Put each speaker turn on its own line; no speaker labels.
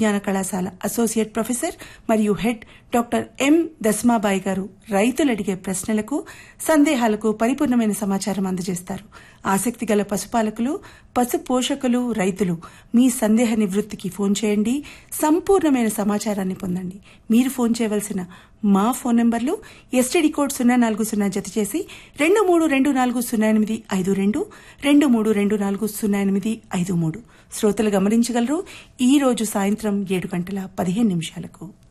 విజ్ఞాన కళాశాల associate professor మరియు హెడ్ డాక్టర్ ఎం దస్మాబాయి గారు రైతులు అడిగే ప్రశ్నలకు సందేహాలకు పరిపూర్ణమైన సమాచారం అందజేస్తారు ఆసక్తి గల పశుపాలకులు పశు పోషకులు రైతులు మీ సందేహ నివృత్తికి ఫోన్ చేయండి సంపూర్ణమైన సమాచారాన్ని పొందండి మీరు ఫోన్ చేయవలసిన మా ఫోన్ నంబర్లు ఎస్టీడీ కోడ్ సున్నా నాలుగు సున్నా జత చేసి రెండు మూడు రెండు నాలుగు సున్నా ఎనిమిది ఐదు రెండు రెండు మూడు రెండు నాలుగు సున్నా ఎనిమిది ఐదు మూడు శ్రోతలు గమనించగలరు ఈ రోజు సాయంత్రం ఏడు గంటల పదిహేను నిమిషాలకు